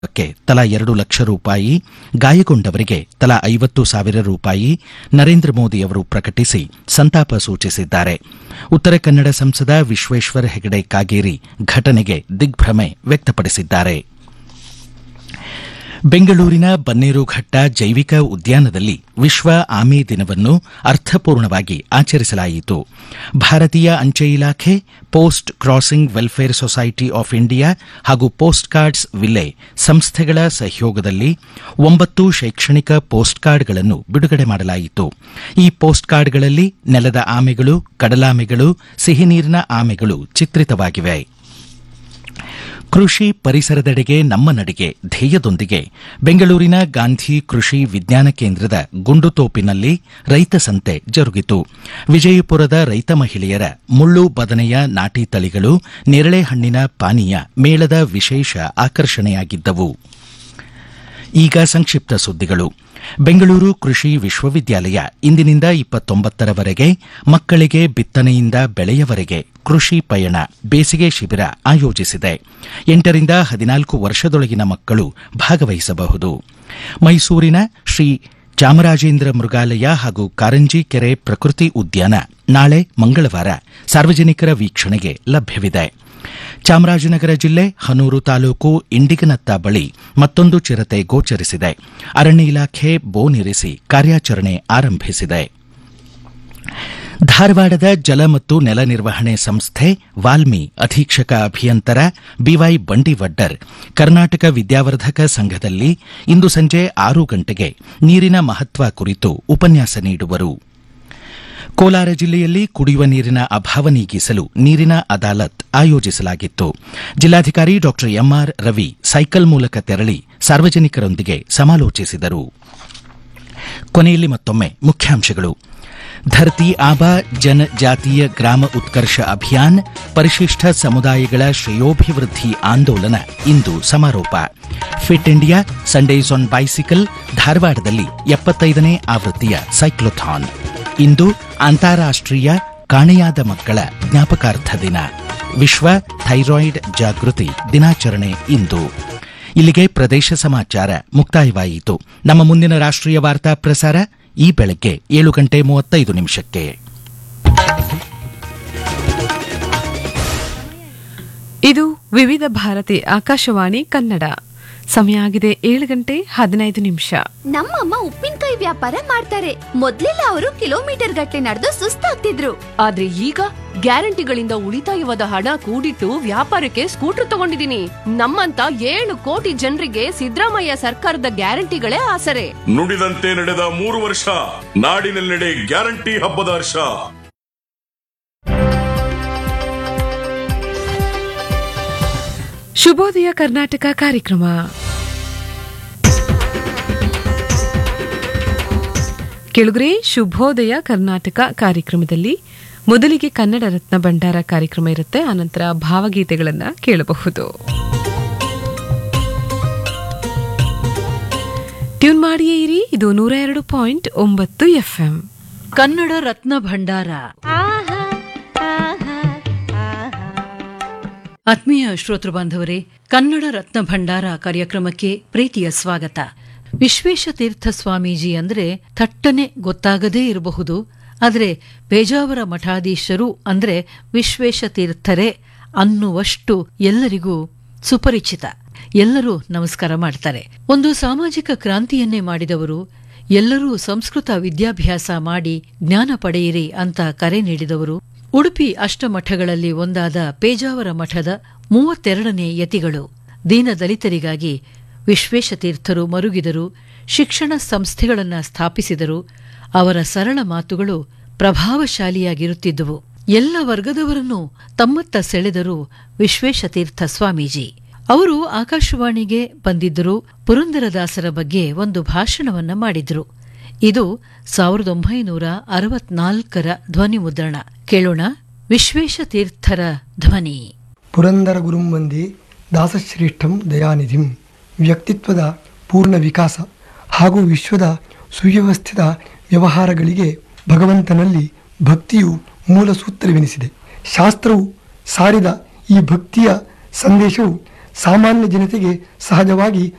ಕ್ಕೆ ತಲಾ ಎರಡು ಲಕ್ಷ ರೂಪಾಯಿ ಗಾಯಗೊಂಡವರಿಗೆ ತಲಾ ಐವತ್ತು ಸಾವಿರ ರೂಪಾಯಿ ನರೇಂದ್ರ ಮೋದಿ ಅವರು ಪ್ರಕಟಿಸಿ ಸಂತಾಪ ಸೂಚಿಸಿದ್ದಾರೆ ಉತ್ತರ ಕನ್ನಡ ಸಂಸದ ವಿಶ್ವೇಶ್ವರ ಹೆಗಡೆ ಕಾಗೇರಿ ಘಟನೆಗೆ ದಿಗ್ಭ್ರಮೆ ವ್ಯಕ್ತಪಡಿಸಿದ್ದಾರೆ ಬೆಂಗಳೂರಿನ ಬನ್ನೇರುಘಟ್ಟ ಜೈವಿಕ ಉದ್ಯಾನದಲ್ಲಿ ವಿಶ್ವ ಆಮೆ ದಿನವನ್ನು ಅರ್ಥಪೂರ್ಣವಾಗಿ ಆಚರಿಸಲಾಯಿತು ಭಾರತೀಯ ಅಂಚೆ ಇಲಾಖೆ post crossing welfare society of India ಹಾಗೂ ಪೋಸ್ಟ್ ಕಾರ್ಡ್ಸ್ ವಿಲೆ ಸಂಸ್ಥೆಗಳ ಸಹಯೋಗದಲ್ಲಿ ಒಂಬತ್ತು ಶೈಕ್ಷಣಿಕ ಪೋಸ್ಟ್ ಕಾರ್ಡ್ಗಳನ್ನು ಬಿಡುಗಡೆ ಮಾಡಲಾಯಿತು ಈ ಪೋಸ್ಟ್ ಕಾರ್ಡ್ಗಳಲ್ಲಿ ನೆಲದ ಆಮೆಗಳು ಕಡಲಾಮೆಗಳು ಸಿಹಿನೀರಿನ ಆಮೆಗಳು ಚಿತ್ರಿತವಾಗಿವೆ ಕೃಷಿ ಪರಿಸರದೆಡೆಗೆ ನಮ್ಮ ನಡಿಗೆ ಧ್ಯೇಯದೊಂದಿಗೆ ಬೆಂಗಳೂರಿನ ಗಾಂಧಿ ಕೃಷಿ ವಿಜ್ಞಾನ ಕೇಂದ್ರದ ಗುಂಡುತೋಪಿನಲ್ಲಿ ರೈತ ಸಂತೆ ಜರುಗಿತು ವಿಜಯಪುರದ ರೈತ ಮಹಿಳೆಯರ ಮುಳ್ಳು ಬದನೆಯ ನಾಟಿ ತಳಿಗಳು ನೇರಳೆ ಹಣ್ಣಿನ ಪಾನೀಯ ಮೇಳದ ವಿಶೇಷ ಆಕರ್ಷಣೆಯಾಗಿದ್ದವು ಈಗ ಸಂಕ್ಷಿಪ್ತ ಸುದ್ದಿಗಳು ಬೆಂಗಳೂರು ಕೃಷಿ ವಿಶ್ವವಿದ್ಯಾಲಯ ಇಂದಿನಿಂದ ಇಪ್ಪತ್ತೊಂಬತ್ತರವರೆಗೆ ಮಕ್ಕಳಿಗೆ ಬಿತ್ತನೆಯಿಂದ ಬೆಳೆಯವರೆಗೆ ಕೃಷಿ ಪಯಣ ಬೇಸಿಗೆ ಶಿಬಿರ ಆಯೋಜಿಸಿದೆ ಎಂಟರಿಂದ ಹದಿನಾಲ್ಕು ವರ್ಷದೊಳಗಿನ ಮಕ್ಕಳು ಭಾಗವಹಿಸಬಹುದು ಮೈಸೂರಿನ ಶ್ರೀ ಚಾಮರಾಜೇಂದ್ರ ಮೃಗಾಲಯ ಹಾಗೂ ಕಾರಂಜಿ ಕೆರೆ ಪ್ರಕೃತಿ ಉದ್ಯಾನ ನಾಳೆ ಮಂಗಳವಾರ ಸಾರ್ವಜನಿಕರ ವೀಕ್ಷಣೆಗೆ ಲಭ್ಯವಿದೆ ಚಾಮರಾಜನಗರ ಜಿಲ್ಲೆ ಹನೂರು ತಾಲೂಕು ಇಂಡಿಗನತ್ತ ಬಳಿ ಮತ್ತೊಂದು ಚಿರತೆ ಗೋಚರಿಸಿದೆ ಅರಣ್ಯ ಇಲಾಖೆ ಬೋನಿರಿಸಿ ಕಾರ್ಯಾಚರಣೆ ಆರಂಭಿಸಿದೆ ಧಾರವಾಡದ ಜಲ ಮತ್ತು ನೆಲ ನಿರ್ವಹಣೆ ಸಂಸ್ಥೆ ವಾಲ್ಮಿ ಅಧೀಕ್ಷಕ ಅಭಿಯಂತರ ಬಿವೈ ಬಂಡಿವಡ್ಡರ್ ಕರ್ನಾಟಕ ವಿದ್ಯಾವರ್ಧಕ ಸಂಘದಲ್ಲಿ ಇಂದು ಸಂಜೆ ಆರು ಗಂಟೆಗೆ ನೀರಿನ ಮಹತ್ವ ಕುರಿತು ಉಪನ್ಯಾಸ ನೀಡುವರು ಕೋಲಾರ ಜಿಲ್ಲೆಯಲ್ಲಿ ಕುಡಿಯುವ ನೀರಿನ ಅಭಾವ ನೀಗಿಸಲು ನೀರಿನ ಅದಾಲತ್ ಆಯೋಜಿಸಲಾಗಿತ್ತು ಜಿಲ್ಲಾಧಿಕಾರಿ ಡಾ ಎಂಆರ್ ರವಿ ಸೈಕಲ್ ಮೂಲಕ ತೆರಳಿ ಸಾರ್ವಜನಿಕರೊಂದಿಗೆ ಸಮಾಲೋಚಿಸಿದರು ಕೊನೆಯಲ್ಲಿ ಮತ್ತೊಮ್ಮೆ ಮುಖ್ಯಾಂಶಗಳು ಧರ್ತಿ ಆಬಾ ಜನಜಾತೀಯ ಗ್ರಾಮ ಉತ್ಕರ್ಷ ಅಭಿಯಾನ್ ಪರಿಶಿಷ್ಟ ಸಮುದಾಯಗಳ ಶ್ರೇಯೋಭಿವೃದ್ಧಿ ಆಂದೋಲನ ಇಂದು ಸಮಾರೋಪ fit India Sundays on bicycle ಧಾರವಾಡದಲ್ಲಿ ಎಪ್ಪತ್ತೈದನೇ ಆವೃತ್ತಿಯ ಸೈಕ್ಲೋಥಾನ್ ಇಂದು ಅಂತಾರಾಷ್ಟೀಯ ಕಾಣೆಯಾದ ಮಕ್ಕಳ ಜ್ಞಾಪಕಾರ್ಥ ದಿನ ವಿಶ್ವ ಥೈರಾಯ್ಡ್ ಜಾಗೃತಿ ದಿನಾಚರಣೆ ಇಂದು ಇಲ್ಲಿಗೆ ಪ್ರದೇಶ ಸಮಾಚಾರ ಮುಕ್ತಾಯವಾಯಿತು ನಮ್ಮ ಮುಂದಿನ ರಾಷ್ಟ್ರೀಯ ವಾರ್ತಾ ಪ್ರಸಾರ ಈ ಬೆಳಗ್ಗೆ ಏಳು ಗಂಟೆ ಮೂವತ್ತೈದು ನಿಮಿಷಕ್ಕೆ ಇದು ವಿವಿಧ ಭಾರತಿ ಆಕಾಶವಾಣಿ ಕನ್ನಡ ಸಮಯ ಆಗಿದೆ ಏಳು ಗಂಟೆ ಹದಿನೈದು ನಿಮಿಷ ನಮ್ಮಮ್ಮ ಉಪ್ಪಿನಕಾಯಿ ವ್ಯಾಪಾರ ಮಾಡ್ತಾರೆ ಮೊದ್ಲೆಲ್ಲ ಅವರು ಕಿಲೋಮೀಟರ್ ಗಟ್ಟಲೆ ನಡೆದು ಸುಸ್ತಾಗ್ತಿದ್ರು ಆದ್ರೆ ಈಗ ಗ್ಯಾರಂಟಿಗಳಿಂದ ಉಳಿತಾಯವಾದ ಹಣ ಕೂಡಿಟ್ಟು ವ್ಯಾಪಾರಕ್ಕೆ ಸ್ಕೂಟರ್ ತಗೊಂಡಿದೀನಿ ನಮ್ಮಂತ ಏಳು ಕೋಟಿ ಜನರಿಗೆ ಸಿದ್ದರಾಮಯ್ಯ ಸರ್ಕಾರದ ಗ್ಯಾರಂಟಿಗಳೇ ಆಸರೆ ನುಡಿದಂತೆ ನಡೆದ ಮೂರು ವರ್ಷ ನಾಡಿನೆಲ್ಲೆಡೆ ಗ್ಯಾರಂಟಿ ಹಬ್ಬದ ಹರ್ಷ ಶುಭೋದಯ ಕರ್ನಾಟಕ ಕಾರ್ಯಕ್ರಮ ಕೆಳಗರೆ ಶುಭೋದಯ ಕರ್ನಾಟಕ ಕಾರ್ಯಕ್ರಮದಲ್ಲಿ ಮೊದಲಿಗೆ ಕನ್ನಡ ರತ್ನ ಭಂಡಾರ ಕಾರ್ಯಕ್ರಮ ಇರುತ್ತೆ ಆನಂತರ ಭಾವಗೀತೆಗಳನ್ನ ಕೇಳಬಹುದು ಟ್ಯೂನ್ ಮಾಡಿಯೇ ಇರಿ ಇದು ನೂರ ಎರಡು ಪಾಯಿಂಟ್ ಒಂಬತ್ತು ಎಫ್ಎಂ ಕನ್ನಡ ರತ್ನ ಭಂಡಾರ ಆತ್ಮೀಯ ಶ್ರೋತೃ ಬಾಂಧವರೇ ಕನ್ನಡ ರತ್ನ ಭಂಡಾರ ಕಾರ್ಯಕ್ರಮಕ್ಕೆ ಪ್ರೀತಿಯ ಸ್ವಾಗತ ವಿಶ್ವೇಶ ತೀರ್ಥ ಸ್ವಾಮೀಜಿ ಅಂದ್ರೆ ಥಟ್ಟನೆ ಗೊತ್ತಾಗದೇ ಇರಬಹುದು ಆದರೆ ಪೇಜಾವರ ಮಠಾಧೀಶರು ಅಂದ್ರೆ ವಿಶ್ವೇಶ ತೀರ್ಥರೇ ಅನ್ನುವಷ್ಟು ಎಲ್ಲರಿಗೂ ಸುಪರಿಚಿತ ಎಲ್ಲರೂ ನಮಸ್ಕಾರ ಮಾಡ್ತಾರೆ ಒಂದು ಸಾಮಾಜಿಕ ಕ್ರಾಂತಿಯನ್ನೇ ಮಾಡಿದವರು ಎಲ್ಲರೂ ಸಂಸ್ಕೃತ ವಿದ್ಯಾಭ್ಯಾಸ ಮಾಡಿ ಜ್ಞಾನ ಪಡೆಯಿರಿ ಅಂತ ಕರೆ ನೀಡಿದವರು ಉಡುಪಿ ಅಷ್ಟಮಠಗಳಲ್ಲಿ ಒಂದಾದ ಪೇಜಾವರ ಮಠದ ಮೂವತ್ತೆರಡನೇ ಯತಿಗಳು ದೀನದಲಿತರಿಗಾಗಿ ವಿಶ್ವೇಶತೀರ್ಥರು ಮರುಗಿದರು ಶಿಕ್ಷಣ ಸಂಸ್ಥೆಗಳನ್ನು ಸ್ಥಾಪಿಸಿದರು ಅವರ ಸರಳ ಮಾತುಗಳು ಪ್ರಭಾವಶಾಲಿಯಾಗಿರುತ್ತಿದ್ದುವು ಎಲ್ಲ ವರ್ಗದವರನ್ನು ತಮ್ಮತ್ತ ಸೆಳೆದರು ವಿಶ್ವೇಶತೀರ್ಥ ಸ್ವಾಮೀಜಿ ಅವರು ಆಕಾಶವಾಣಿಗೆ ಬಂದಿದ್ದರು ಪುರಂದರದಾಸರ ಬಗ್ಗೆ ಒಂದು ಭಾಷಣವನ್ನ ಮಾಡಿದ್ರು ಇದು ಸಾವಿರದ ಒಂಬೈನೂರ ಅರವತ್ನಾಲ್ಕರ ಧ್ವನಿ ಮುದ್ರಣ ಕೇಳೋಣ ವಿಶ್ವೇಶತೀರ್ಥರ ಧ್ವನಿ ಪುರಂದರ ಗುರುಂ ವಂದೇ ದಾಸಶ್ರೇಷ್ಠಂ ದಯಾನಿಧಿಂ ವ್ಯಕ್ತಿತ್ವದ ಪೂರ್ಣ ವಿಕಾಸ ಹಾಗೂ ವಿಶ್ವದ ಸುವ್ಯವಸ್ಥಿತ ವ್ಯವಹಾರಗಳಿಗೆ ಭಗವಂತನಲ್ಲಿ ಭಕ್ತಿಯು ಮೂಲ ಸೂತ್ರವೆನಿಸಿದೆ ಶಾಸ್ತ್ರವು ಸಾರಿದ ಈ ಭಕ್ತಿಯ ಸಂದೇಶವು ಸಾಮಾನ್ಯ ಜನತೆಗೆ ಸಹಜವಾಗಿ